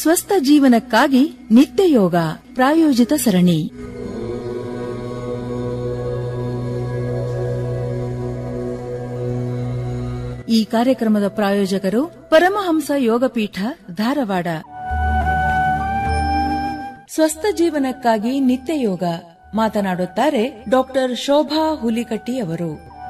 ಸ್ವಸ್ಥ ಜೀವನಕ್ಕಾಗಿ ನಿತ್ಯ ಯೋಗ ಪ್ರಾಯೋಜಿತ ಸರಣಿ ಈ ಕಾರ್ಯಕ್ರಮದ ಪ್ರಾಯೋಜಕರು ಪರಮಹಂಸ ಯೋಗಪೀಠ ಧಾರವಾಡ ಸ್ವಸ್ಥ ಜೀವನಕ್ಕಾಗಿ ನಿತ್ಯ ಯೋಗ ಮಾತನಾಡುತ್ತಾರೆ ಡಾಕ್ಟರ್ ಶೋಭಾ ಹುಲಿಕಟ್ಟಿ ಅವರು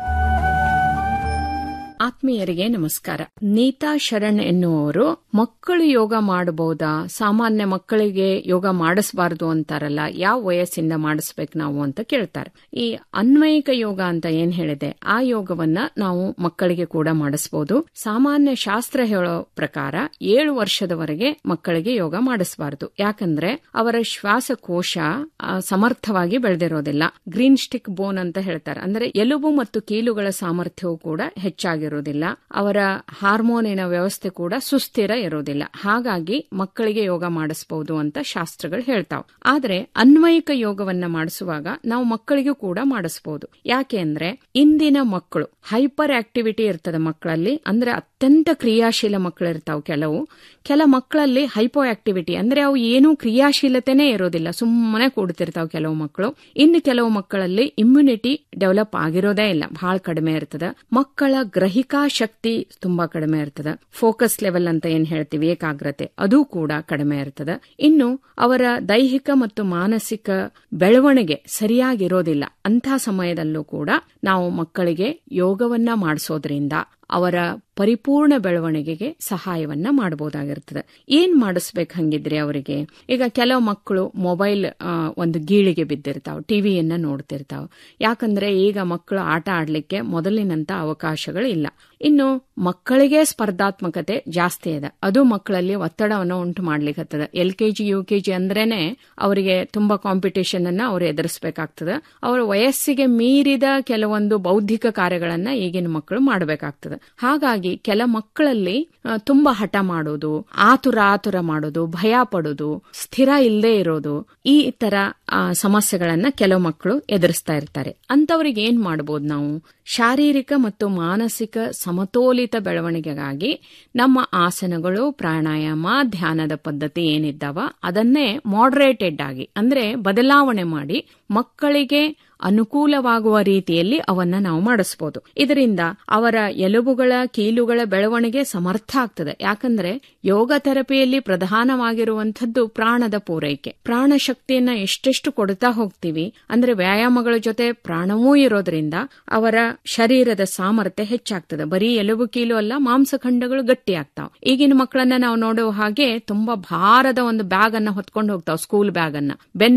ಆತ್ಮೀಯರಿಗೆ ನಮಸ್ಕಾರ ನೀತಾ ಶರಣ್ ಎನ್ನುವವರು ಮಕ್ಕಳು ಯೋಗ ಮಾಡಬಹುದಾ ಸಾಮಾನ್ಯ ಮಕ್ಕಳಿಗೆ ಯೋಗ ಮಾಡಿಸಬಾರದು ಅಂತಾರಲ್ಲ ಯಾವ ವಯಸ್ಸಿಂದ ಮಾಡಿಸ್ಬೇಕು ನಾವು ಅಂತ ಕೇಳ್ತಾರೆ ಈ ಅನ್ವಯಿಕ ಯೋಗ ಅಂತ ಏನ್ ಹೇಳಿದೆ ಆ ಯೋಗವನ್ನ ನಾವು ಮಕ್ಕಳಿಗೆ ಕೂಡ ಮಾಡಿಸಬಹುದು ಸಾಮಾನ್ಯ ಶಾಸ್ತ್ರ ಹೇಳೋ ಪ್ರಕಾರ ಏಳು ವರ್ಷದವರೆಗೆ ಮಕ್ಕಳಿಗೆ ಯೋಗ ಮಾಡಿಸಬಾರದು ಯಾಕಂದ್ರೆ ಅವರ ಶ್ವಾಸಕೋಶ ಆ, ಸಮರ್ಥವಾಗಿ ಬೆಳೆದಿರೋದಿಲ್ಲ ಗ್ರೀನ್ ಸ್ಟಿಕ್ ಬೋನ್ ಅಂತ ಹೇಳ್ತಾರೆ ಅಂದ್ರೆ ಎಲುಬು ಮತ್ತು ಕೀಲುಗಳ ಸಾಮರ್ಥ್ಯವು ಕೂಡ ಹೆಚ್ಚಾಗಿರೋದಿಲ್ಲ ಅವರ ಹಾರ್ಮೋನಿನ ವ್ಯವಸ್ಥೆ ಕೂಡ ಸುಸ್ಥಿರ ಇರೋದಿಲ್ಲ ಹಾಗಾಗಿ ಮಕ್ಕಳಿಗೆ ಯೋಗ ಮಾಡಿಸಬಹುದು ಅಂತ ಶಾಸ್ತ್ರಗಳು ಹೇಳ್ತಾವ್ ಆದ್ರೆ ಅನ್ವಯಿಕ ಯೋಗವನ್ನ ಮಾಡಿಸುವಾಗ ನಾವು ಮಕ್ಕಳಿಗೂ ಕೂಡ ಮಾಡಿಸಬಹುದು ಯಾಕೆ ಅಂದ್ರೆ ಇಂದಿನ ಮಕ್ಕಳು ಹೈಪರ್ ಆಕ್ಟಿವಿಟಿ ಇರ್ತದೆ ಮಕ್ಕಳಲ್ಲಿ ಅಂದ್ರೆ ಅತ್ಯಂತ ಕ್ರಿಯಾಶೀಲ ಮಕ್ಕಳು ಇರ್ತಾವ್ ಕೆಲವು ಕೆಲ ಮಕ್ಕಳಲ್ಲಿ ಹೈಪೋ ಆಕ್ಟಿವಿಟಿ ಅಂದ್ರೆ ಅವು ಏನೂ ಕ್ರಿಯಾಶೀಲತೆನೇ ಇರೋದಿಲ್ಲ ಸುಮ್ಮನೆ ಕೂಡ್ತಿರ್ತಾವ್ ಕೆಲವು ಮಕ್ಕಳು ಇನ್ನು ಕೆಲವು ಮಕ್ಕಳಲ್ಲಿ ಇಮ್ಯುನಿಟಿ ಡೆವಲಪ್ ಆಗಿರೋದೇ ಇಲ್ಲ ಬಹಳ ಕಡಿಮೆ ಇರ್ತದೆ ಮಕ್ಕಳ ಗ್ರಹಿಕಾ ಶಕ್ತಿ ತುಂಬಾ ಕಡಿಮೆ ಇರ್ತದೆ ಫೋಕಸ್ ಲೆವೆಲ್ ಅಂತ ಏನ್ ಹೇಳ್ತೀವಿ ಏಕಾಗ್ರತೆ ಅದು ಕೂಡ ಕಡಿಮೆ ಇರ್ತದೆ ಇನ್ನು ಅವರ ದೈಹಿಕ ಮತ್ತು ಮಾನಸಿಕ ಬೆಳವಣಿಗೆ ಸರಿಯಾಗಿರೋದಿಲ್ಲ ಅಂಥ ಸಮಯದಲ್ಲೂ ಕೂಡ ನಾವು ಮಕ್ಕಳಿಗೆ ಯೋಗವನ್ನ ಮಾಡಿಸೋದ್ರಿಂದ ಅವರ ಪರಿಪೂರ್ಣ ಬೆಳವಣಿಗೆಗೆ ಸಹಾಯವನ್ನ ಮಾಡಬಹುದಾಗಿರ್ತದೆ ಏನ್ ಮಾಡಿಸ್ಬೇಕು ಹಂಗಿದ್ರೆ ಅವರಿಗೆ ಈಗ ಕೆಲವು ಮಕ್ಕಳು ಮೊಬೈಲ್ ಆ, ಒಂದು ಗೀಳಿಗೆ ಬಿದ್ದಿರ್ತಾವ ಟಿವಿಯನ್ನ ನೋಡ್ತಿರ್ತಾವ ಯಾಕಂದ್ರೆ ಈಗ ಮಕ್ಕಳು ಆಟ ಆಡ್ಲಿಕ್ಕೆ ಮೊದಲಿನಂತ ಅವಕಾಶಗಳು ಇಲ್ಲ ಇನ್ನು ಮಕ್ಕಳಿಗೆ ಸ್ಪರ್ಧಾತ್ಮಕತೆ ಜಾಸ್ತಿ ಇದೆ ಅದು ಮಕ್ಕಳಲ್ಲಿ ಒತ್ತಡವನ್ನು ಉಂಟು ಮಾಡ್ಲಿಕ್ಕತ್ತದ L K G U K G ಅಂದ್ರೇನೆ ಅವರಿಗೆ ತುಂಬಾ ಕಾಂಪಿಟೇಷನ್ ಅನ್ನ ಅವರು ಎದುರಿಸಬೇಕಾಗ್ತದೆ ಅವರ ವಯಸ್ಸಿಗೆ ಮೀರಿದ ಕೆಲವೊಂದು ಬೌದ್ಧಿಕ ಕಾರ್ಯಗಳನ್ನ ಈಗಿನ ಮಕ್ಕಳು ಮಾಡಬೇಕಾಗ್ತದೆ ಹಾಗಾಗಿ ಕೆಲ ಮಕ್ಕಳಲ್ಲಿ ಆ, ತುಂಬಾ ಹಠ ಮಾಡೋದು ಆತುರ ಆತುರ ಮಾಡೋದು ಭಯ ಪಡೋದು ಸ್ಥಿರ ಇಲ್ಲದೆ ಇರೋದು ಈ ತರ ಆ, ಸಮಸ್ಯೆಗಳನ್ನ ಕೆಲವು ಮಕ್ಕಳು ಎದುರಿಸ್ತಾ ಇರ್ತಾರೆ ಅಂತವರಿಗೆ ಏನ್ ಮಾಡಬಹುದು ನಾವು ಶಾರೀರಿಕ ಮತ್ತು ಮಾನಸಿಕ ಸಮತೋಲಿತ ಬೆಳವಣಿಗೆಗಾಗಿ ನಮ್ಮ ಆಸನಗಳು ಪ್ರಾಣಾಯಾಮ ಧ್ಯಾನದ ಪದ್ಧತಿ ಏನಿದ್ದಾವ ಅದನ್ನೇ ಮಾಡರೇಟೆಡ್ ಆಗಿ ಅಂದ್ರೆ ಬದಲಾವಣೆ ಮಾಡಿ ಮಕ್ಕಳಿಗೆ ಅನುಕೂಲವಾಗುವ ರೀತಿಯಲ್ಲಿ ಅವನ್ನ ನಾವು ಮಾಡಿಸಬಹುದು ಇದರಿಂದ ಅವರ ಎಲುಬುಗಳ ಕೀಲುಗಳ ಬೆಳವಣಿಗೆ ಸಮರ್ಥ ಆಗ್ತದೆ ಯಾಕಂದ್ರೆ ಯೋಗ ಥೆರಪಿಯಲ್ಲಿ ಪ್ರಧಾನವಾಗಿರುವಂತದ್ದು ಪ್ರಾಣದ ಪೂರೈಕೆ ಪ್ರಾಣ ಶಕ್ತಿಯನ್ನ ಎಷ್ಟೆಷ್ಟು ಕೊಡ್ತಾ ಹೋಗ್ತೀವಿ ಅಂದ್ರೆ ವ್ಯಾಯಾಮಗಳ ಜೊತೆ ಪ್ರಾಣವೂ ಇರೋದ್ರಿಂದ ಅವರ ಶರೀರದ ಸಾಮರ್ಥ್ಯ ಹೆಚ್ಚಾಗ್ತದೆ ಬರೀ ಎಲುಬು ಕೀಲು ಅಲ್ಲ ಮಾಂಸಖಂಡಗಳು ಗಟ್ಟಿ ಆಗ್ತಾವ ಈಗಿನ ಮಕ್ಕಳನ್ನ ನಾವು ನೋಡುವ ಹಾಗೆ ತುಂಬಾ ಭಾರದ ಒಂದು ಬ್ಯಾಗ್ ಅನ್ನ ಹೊತ್ಕೊಂಡು ಹೋಗ್ತಾವ ಸ್ಕೂಲ್ ಬ್ಯಾಗ್ ಅನ್ನ ಬೆನ್ನ